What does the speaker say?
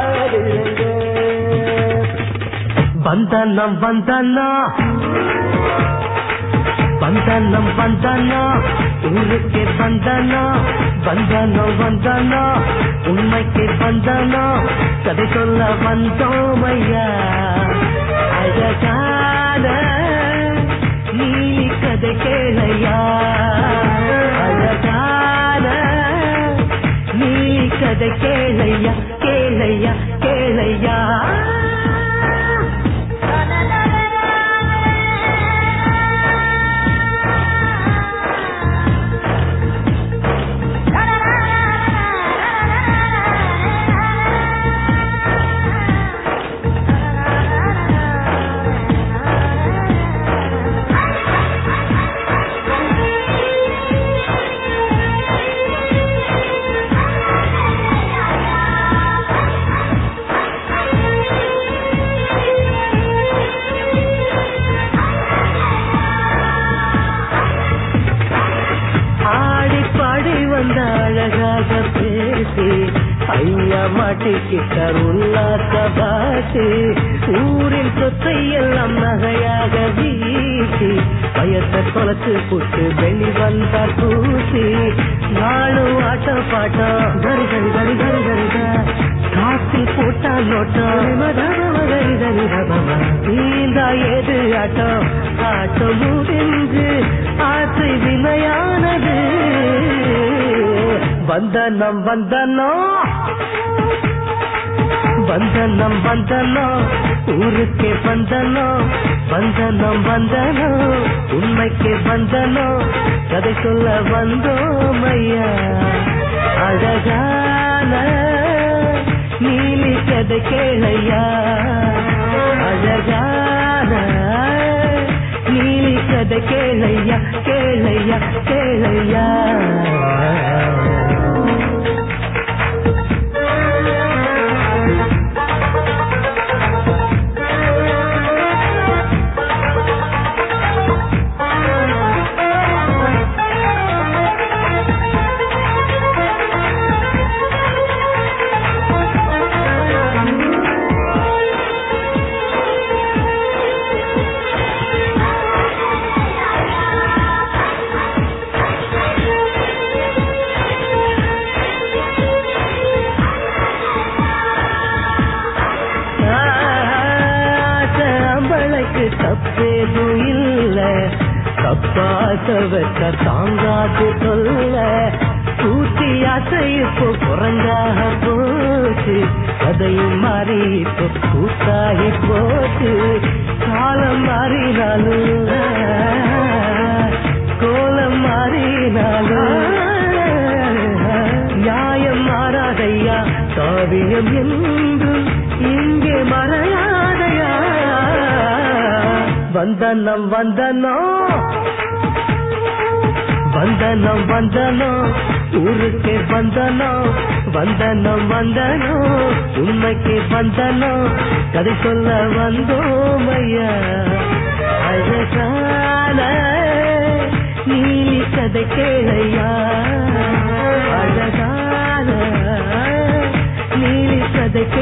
பாடுங்க வந்தனம் வந்தனா வந்தனம் வந்தனா ஊருக்கே வந்தனா வந்தனம் வந்தனா உண்மைக்கு வந்தனா கதை சொல்ல வந்தோமையா அழகான நீ கதை கேளையா அழகான நீ கதை கேளையா கேளையா கேளையா ஆடி பாடி வந்த அழகாக பேசி ஐயா மாட்டிக்கிட்டார் உல்லாச பாசி ஊரின் சொத்தை எல்லாம் நகையாக வீசி பயத்தை தொலைச்சு போட்டு வெளி வந்தார் பூசி நானும் ஆட்டம் பாட்டம் கரி கரி கரி கரி கரிதா காத்தில் போட்டா நோட்டம் கரி கரி நீந்தா ஏது ஆட்டம் ஆட்டம் முடிஞ்சு ஆசை வினையானது வந்தனம் வந்தனம் வந்தனம் வந்தனம் ஊருக்கே வந்தனம் வந்தனம் வந்தனம் உண்மைக்கு வந்தனம் கதை சொல்ல வந்தோம் ஐயா அழகான நீலி கதை கேளையா அழகான நீலி கதை கேளையா கேளையா கேளையா அம்பளைக்கு தப்பேதும் இல்ல தப்பாக வச்ச தாங்காது சொல்ல கூட்டி ஆசை இப்போ குறைஞ்சாக போச்சு கதையும் மாறி இப்போ கூட்டாகி போச்சு காலம் மாறினாலும் கோலம் மாறினாலும் நியாயம் மாறாதையா காவியம் என்றும் இங்கே மறையாதையா வந்தனம் வந்தனம் வந்தனம் வந்தனம் ஊருக்கே வந்தனம் வந்தனம் வந்தனம் உண்மைக்கு வந்தனம் கதை சொல்ல வந்தோம் ஐயா அழகான நீலி கதை கேளையா அழகான நீலி கதை